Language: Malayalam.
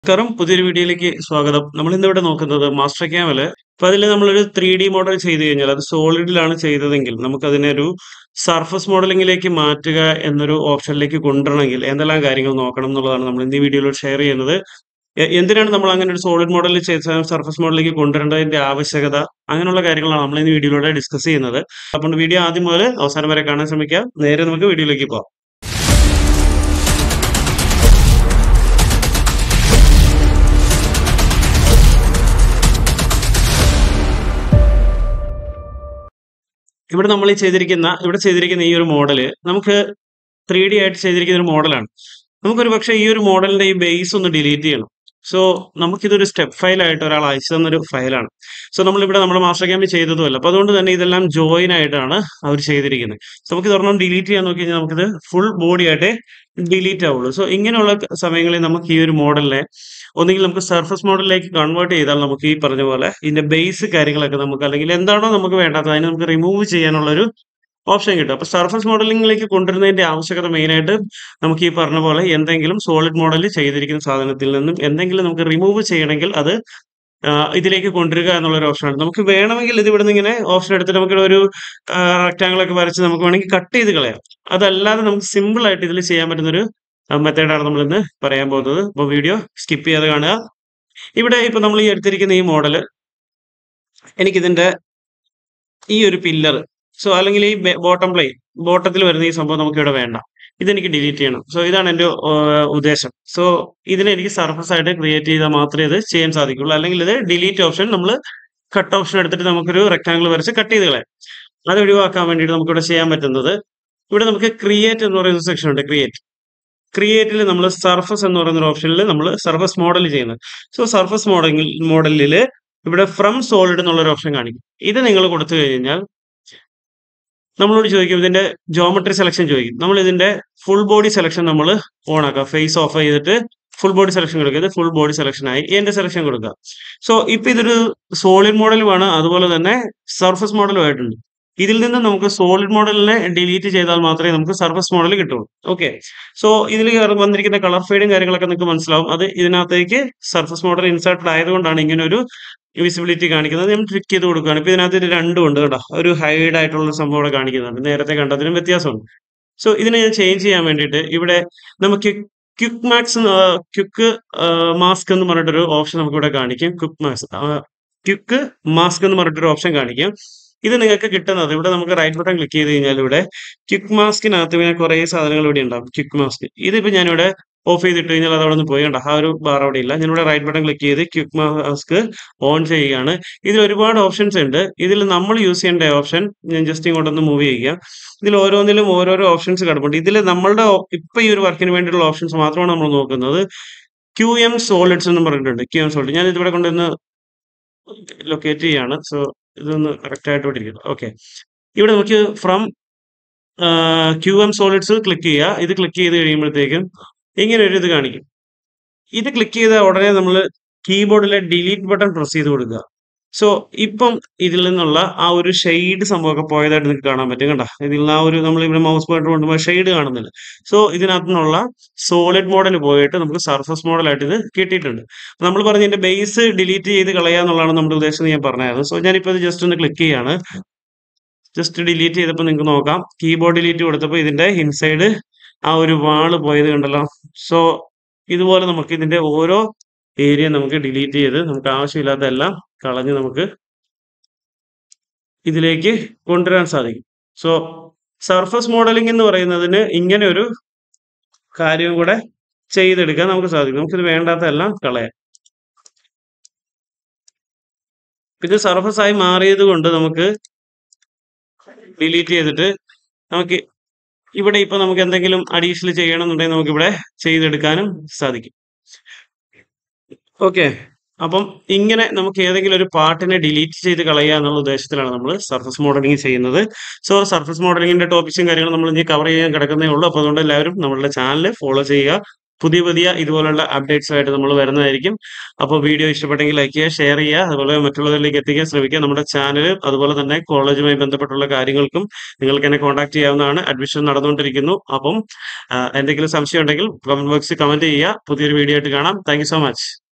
നമസ്കാരം പുതിയൊരു വീഡിയോയിലേക്ക് സ്വാഗതം നമ്മൾ ഇന്ന് ഇവിടെ നോക്കുന്നത് മാസ്റ്റർ ക്യാമില് അപ്പൊ അതിൽ നമ്മളൊരു ത്രീ ഡി മോഡൽ ചെയ്ത് കഴിഞ്ഞാൽ അത് സോളിഡിലാണ് ചെയ്തതെങ്കിൽ നമുക്ക് അതിനെ ഒരു സർഫസ് മോഡലിംഗിലേക്ക് മാറ്റുക എന്നൊരു ഓപ്ഷനിലേക്ക് കൊണ്ടുവരണമെങ്കിൽ എന്തെല്ലാം കാര്യങ്ങൾ നോക്കണം എന്നുള്ളതാണ് നമ്മൾ ഇന്ന് ഈ വീഡിയോയിൽ ഷെയർ ചെയ്യുന്നത് എ- എന്തിനാണ് നമ്മൾ അങ്ങനെ ഒരു സോളിഡ് മോഡലിൽ ചെയ്ത സർഫസ് മോഡലിലേക്ക് കൊണ്ടുവരേണ്ടതിന്റെ ആവശ്യകത അങ്ങനെയുള്ള കാര്യങ്ങളാണ് നമ്മൾ ഇന്ന് വീഡിയോയിലൂടെ ഡിസ്കസ് ചെയ്യുന്നത് അപ്പോൾ വീഡിയോ ആദ്യം മുതൽ അവസാനം വരെ കാണാൻ ശ്രമിക്കാം നേരെ നമുക്ക് വീഡിയോയിലേക്ക് പോകാം ഇവിടെ നമ്മൾ ഈ ചെയ്തിരിക്കുന്ന ഇവിടെ ചെയ്തിരിക്കുന്ന ഈ ഒരു മോഡല് നമുക്ക് ത്രീ ഡി ആയിട്ട് ചെയ്തിരിക്കുന്ന ഒരു മോഡലാണ് നമുക്കൊരു പക്ഷേ ഈ ഒരു മോഡലിന്റെ ഈ ബേസ് ഒന്ന് ഡിലീറ്റ് ചെയ്യണം സോ നമുക്കിതൊരു സ്റ്റെപ്പ് ഫയൽ ആയിട്ട് ഒരാൾ അയച്ചു തന്നൊരു ഫയലാണ് സോ നമ്മളിവിടെ നമ്മുടെ മാസ്റ്റർ ക്യാമ്പിൽ ചെയ്തതുമല്ല അപ്പൊ അതുകൊണ്ട് തന്നെ ഇതെല്ലാം ജോയിൻ ആയിട്ടാണ് അവർ ചെയ്തിരിക്കുന്നത് സോ നമുക്ക് ഇതൊരെണ്ണം ഡിലീറ്റ് ചെയ്യാൻ നോക്കി കഴിഞ്ഞാൽ നമുക്കിത് ഫുൾ ബോഡി ആയിട്ട് ഡിലീറ്റ് ആവുള്ളൂ സോ ഇങ്ങനെയുള്ള ക- സമയങ്ങളിൽ നമുക്ക് ഈ ഒരു മോഡലിനെ ഒന്നുകിൽ നമുക്ക് സർഫസ് മോഡലിലേക്ക് കൺവേർട്ട് ചെയ്താൽ നമുക്ക് ഈ പറഞ്ഞ പോലെ ഇതിന്റെ ബേസ് കാര്യങ്ങളൊക്കെ നമുക്ക് അല്ലെങ്കിൽ എന്താണോ നമുക്ക് വേണ്ടാത്തത് അതിനെ നമുക്ക് റിമൂവ് ചെയ്യാനുള്ള ഒരു ഓപ്ഷൻ കിട്ടും അപ്പൊ സർഫസ് മോഡലിംഗിലേക്ക് കൊണ്ടുവരുന്നതിന്റെ ആവശ്യകത മെയിൻ ആയിട്ട് നമുക്ക് ഈ പറഞ്ഞ പോലെ എന്തെങ്കിലും സോളിഡ് മോഡൽ ചെയ്തിരിക്കുന്ന സാധനത്തിൽ നിന്നും എന്തെങ്കിലും നമുക്ക് റിമൂവ് ചെയ്യണമെങ്കിൽ അത് ആ, ഇതിലേക്ക് കൊണ്ടുവരിക എന്നുള്ള ഒരു ഓപ്ഷനാണ് നമുക്ക് വേണമെങ്കിൽ ഇത് ഇവിടുന്ന് ഇങ്ങനെ ഓപ്ഷൻ എടുത്തിട്ട് നമുക്ക് ഒരു റെക്ടാങ്കിൾ ഒക്കെ വരച്ച് നമുക്ക് വേണമെങ്കിൽ കട്ട് ചെയ്ത് കളയാം അതല്ലാതെ നമുക്ക് സിമ്പിൾ ആയിട്ട് ഇതിൽ ചെയ്യാൻ പറ്റുന്ന ഒരു മെത്തേഡാണ് നമ്മൾ ഇന്ന് പറയാൻ പോകുന്നത് അപ്പോൾ വീഡിയോ സ്കിപ്പ് ചെയ്യാതെ കാണുക ഇവിടെ ഇപ്പൊ നമ്മൾ ഈ എടുത്തിരിക്കുന്ന ഈ മോഡല് എനിക്കിതിന്റെ ഈ ഒരു പില്ലർ സോ അല്ലെങ്കിൽ ഈ ബോട്ടം പ്ലെയിൻ ബോട്ടത്തിൽ വരുന്ന ഈ സംഭവം നമുക്ക് ഇവിടെ വേണ്ട ഇതെനിക്ക് ഡിലീറ്റ് ചെയ്യണം സോ ഇതാണ് എൻ്റെ ഏഹ്, ഉദ്ദേശം സോ ഇതിനെ എനിക്ക് സർഫസ് ആയിട്ട് ക്രിയേറ്റ് ചെയ്താൽ മാത്രമേ ഇത് ചെയ്യാൻ സാധിക്കുള്ളൂ അല്ലെങ്കിൽ ഇത് ഡിലീറ്റ് ഓപ്ഷൻ നമ്മൾ കട്ട് ഓപ്ഷൻ എടുത്തിട്ട് നമുക്കൊരു റെക്ടാങ്കിൾ വരച്ച് കട്ട് ചെയ്ത് കളയാം അത് ഒഴിവാക്കാൻ വേണ്ടിയിട്ട് നമുക്ക് ഇവിടെ ചെയ്യാൻ പറ്റുന്നത് ഇവിടെ നമുക്ക് ക്രിയേറ്റ് എന്ന് പറയുന്ന സെക്ഷൻ ഉണ്ട് ക്രിയേറ്റ് ക്രിയേറ്റിൽ നമ്മൾ സർഫസ് എന്ന് പറയുന്ന ഒരു ഓപ്ഷനിൽ നമ്മൾ സർഫസ് മോഡൽ ചെയ്യുന്നത് സോ സർഫസ് മോഡലിൽ മോഡലിൽ ഇവിടെ ഫ്രം സോളിഡ് എന്നുള്ള ഒരു ഓപ്ഷൻ കാണിക്കും ഇത് നിങ്ങൾ കൊടുത്തു കഴിഞ്ഞാൽ നമ്മളോട് ചോദിക്കും ഇതിന്റെ ജോമെട്രി സെലക്ഷൻ ചോദിക്കും നമ്മൾ ഇതിന്റെ ഫുൾ ബോഡി സെലക്ഷൻ നമ്മൾ ഓൺ ആക്കുക ഫേസ് ഓഫ് ചെയ്തിട്ട് ഫുൾ ബോഡി സെലക്ഷൻ കൊടുക്കുക ഇത് ഫുൾ ബോഡി സെലക്ഷൻ ആയി എന്റെ സെലക്ഷൻ കൊടുക്കുക സോ ഇപ്പൊ ഇതൊരു സോളിഡ് മോഡലുമാണ് അതുപോലെ തന്നെ സർഫസ് മോഡലും ആയിട്ടുണ്ട് ഇതിൽ നിന്ന് നമുക്ക് സോളിഡ് മോഡലിനെ ഡിലീറ്റ് ചെയ്താൽ മാത്രമേ നമുക്ക് സർഫസ് മോഡൽ കിട്ടുള്ളൂ ഓക്കെ സോ ഇതിൽ വന്നിരിക്കുന്ന കളർ ഫെയ്ഡും കാര്യങ്ങളൊക്കെ നിങ്ങൾക്ക് മനസ്സിലാവും അത് ഇതിനകത്തേക്ക് സർഫസ് മോഡൽ ഇൻസേർട്ടഡ് ആയതുകൊണ്ടാണ് ഇങ്ങനെ ഒരു വിസിബിലിറ്റി കാണിക്കുന്നത് നമ്മൾ ക്ലിക്ക് ചെയ്ത് കൊടുക്കുകയാണ് ഇപ്പൊ ഇതിനകത്ത് ഇത് രണ്ടും ഉണ്ട് കേട്ടോ ഒരു ഹൈഡ് ആയിട്ടുള്ള സംഭവം ഇവിടെ കാണിക്കുന്നുണ്ട് നേരത്തെ കണ്ടതിനും വ്യത്യാസമുണ്ട് സോ ഇതിനെ ഞാൻ ചേഞ്ച് ചെയ്യാൻ വേണ്ടിയിട്ട് ഇവിടെ നമുക്ക് ക്വിക്ക് മാക്സ് ക്വിക്ക് മാസ്ക് എന്ന് പറഞ്ഞിട്ടൊരു ഓപ്ഷൻ നമുക്ക് ഇവിടെ കാണിക്കും ക്വിക്ക് മാക്സ് ക്വിക്ക് മാസ്ക് എന്ന് പറഞ്ഞിട്ടൊരു ഓപ്ഷൻ കാണിക്കും ഇത് നിങ്ങൾക്ക് കിട്ടുന്നത് ഇവിടെ നമുക്ക് റൈറ്റ് ബട്ടൺ ക്ലിക്ക് ചെയ്ത് കഴിഞ്ഞാൽ ഇവിടെ ക്വിക്ക് മാസ്കിനകത്ത് പിന്നെ കുറേ സാധനങ്ങൾ ഇവിടെ ഉണ്ടാവും ക്വിക്ക് മാസ്ക് ഇതിപ്പോ ഞാനിവിടെ ഓഫ് ചെയ്തിട്ട് കഴിഞ്ഞാൽ അത് അവിടെ നിന്ന് പോയി കണ്ട ആ ഒരു ബാർ അവിടെ ഇല്ല ഞാനിവിടെ റൈറ്റ് ബട്ടൺ ക്ലിക്ക് ചെയ്ത് ക്വിക്ക് മാസ്ക് ഓൺ ചെയ്യുകയാണ് ഇതിൽ ഒരുപാട് ഓപ്ഷൻസ് ഉണ്ട് ഇതിൽ നമ്മൾ യൂസ് ചെയ്യേണ്ട ഓപ്ഷൻ ഞാൻ ജസ്റ്റ് ഇങ്ങോട്ടൊന്ന് മൂവ് ചെയ്യുക ഇതിൽ ഓരോന്നിലും ഓരോരോ ഓപ്ഷൻസ് കിടപ്പുണ്ട് ഇതിൽ നമ്മളുടെ ഓ- ഇപ്പൊ ഈ ഒരു വർക്കിന് വേണ്ടിയുള്ള ഓപ്ഷൻസ് മാത്രമാണ് നമ്മൾ നോക്കുന്നത് ക്യു എം സോളിഡ്സ് എന്ന് പറഞ്ഞിട്ടുണ്ട് ക്യു എം സോളിഡ് ഞാൻ ഇതിവിടെ കൊണ്ടുവന്ന് ലൊക്കേറ്റ് ചെയ്യാണ് സോ ഇതൊന്ന് കറക്റ്റ് ആയിട്ട് ഇവിടെ ഇരിക്കുന്നു ഓക്കെ ഇവിടെ നമുക്ക് from Q M solids click ചെയ്യുക ഇത് ക്ലിക്ക് ചെയ്ത് കഴിയുമ്പോഴത്തേക്കും ഇങ്ങനെ ഒരു ഇത് കാണിക്കും ഇത് ക്ലിക്ക് ചെയ്ത ഉടനെ നമ്മൾ കീബോർഡിലെ ഡിലീറ്റ് ബട്ടൺ പ്രസ് ചെയ്ത് കൊടുക്കുക സോ ഇപ്പം ഇതിൽ നിന്നുള്ള ആ ഒരു ഷെയ്ഡ് സംഭവമൊക്കെ പോയതായിട്ട് നിങ്ങൾക്ക് കാണാൻ പറ്റും കണ്ട ഇതിൽ നിന്ന് ആ ഒരു നമ്മൾ ഇവിടെ മൗസ് പോയിട്ട് കൊണ്ടുപോയി ഷെയ്ഡ് കാണുന്നില്ല സോ ഇതിനകത്ത് നിന്നുള്ള സോളിഡ് മോഡൽ പോയിട്ട് നമുക്ക് സർഫസ് മോഡലായിട്ട് ഇത് കിട്ടിയിട്ടുണ്ട് നമ്മൾ പറഞ്ഞ ഇതിന്റെ ബേസ് ഡിലീറ്റ് ചെയ്ത് കളയാന്നുള്ളതാണ് നമ്മുടെ ഉദ്ദേശം എന്ന് ഞാൻ പറഞ്ഞായിരുന്നു സോ ഞാനിപ്പോൾ ഇത് ജസ്റ്റ് ഒന്ന് ക്ലിക്ക് ചെയ്യാണ് ജസ്റ്റ് ഡിലീറ്റ് ചെയ്തപ്പോൾ നിങ്ങൾക്ക് നോക്കാം കീബോർഡ് ഡിലീറ്റ് കൊടുത്തപ്പോൾ ഇതിന്റെ ഇൻസൈഡ് ആ ഒരു വാള് പോയത് കണ്ടല്ലോ സോ ഇതുപോലെ നമുക്ക് ഇതിന്റെ ഓരോ ഏരിയ നമുക്ക് ഡിലീറ്റ് ചെയ്ത് നമുക്ക് ആവശ്യമില്ലാത്ത എല്ലാം കളഞ്ഞ് നമുക്ക് ഇതിലേക്ക് കൊണ്ടുവരാൻ സാധിക്കും സോ സർഫസ് മോഡലിംഗ് എന്ന് പറയുന്നതിന് ഇങ്ങനെ ഒരു കാര്യം കൂടെ ചെയ്തെടുക്കാൻ നമുക്ക് സാധിക്കും നമുക്കിത് വേണ്ടാത്ത എല്ലാം കളയാം ഇത് സർഫസ് ആയി മാറിയത് കൊണ്ട് നമുക്ക് ഡിലീറ്റ് ചെയ്തിട്ട് നമുക്ക് ഇവിടെ ഇപ്പൊ നമുക്ക് എന്തെങ്കിലും അഡീഷണൽ ചെയ്യണമെന്നുണ്ടെങ്കിൽ നമുക്ക് ഇവിടെ ചെയ്തെടുക്കാനും സാധിക്കും ഓക്കെ അപ്പം ഇങ്ങനെ നമുക്ക് ഏതെങ്കിലും ഒരു പാർട്ടിനെ ഡിലീറ്റ് ചെയ്ത് കളയുക എന്നുള്ള ഉദ്ദേശത്തിലാണ് നമ്മൾ സർഫസ് മോഡലിംഗ് ചെയ്യുന്നത് സോ സർഫസ് മോഡലിംഗിന്റെ ടോപ്പിക്സും കാര്യങ്ങളും നമ്മൾ ഇനി കവർ ചെയ്യാൻ കിടക്കുന്നേ ഉള്ളൂ അപ്പോൾ അതുകൊണ്ട് എല്ലാവരും നമ്മളുടെ ചാനൽ ഫോളോ ചെയ്യുക പുതിയ പുതിയ ഇതുപോലുള്ള അപ്ഡേറ്റ്സുമായിട്ട് നമ്മൾ വരുന്നതായിരിക്കും അപ്പോൾ വീഡിയോ ഇഷ്ടപ്പെട്ടെങ്കിൽ ലൈക്ക് ചെയ്യുക ഷെയർ ചെയ്യുക അതുപോലെ മറ്റുള്ളവരിലേക്ക് എത്തിക്കാൻ ശ്രമിക്കുക നമ്മുടെ ചാനൽ അതുപോലെ തന്നെ കോളേജുമായി ബന്ധപ്പെട്ടുള്ള കാര്യങ്ങൾക്കും നിങ്ങൾക്ക് എന്നെ കോൺടാക്ട് ചെയ്യാവുന്നതാണ് അഡ്മിഷൻ നടന്നുകൊണ്ടിരിക്കുന്നു അപ്പം ആ, എന്തെങ്കിലും സംശയം ഉണ്ടെങ്കിൽ കമന്റ് ബോക്സിൽ കമന്റ് ചെയ്യുക പുതിയൊരു വീഡിയോ ആയിട്ട് കാണാം താങ്ക് സോ മച്ച്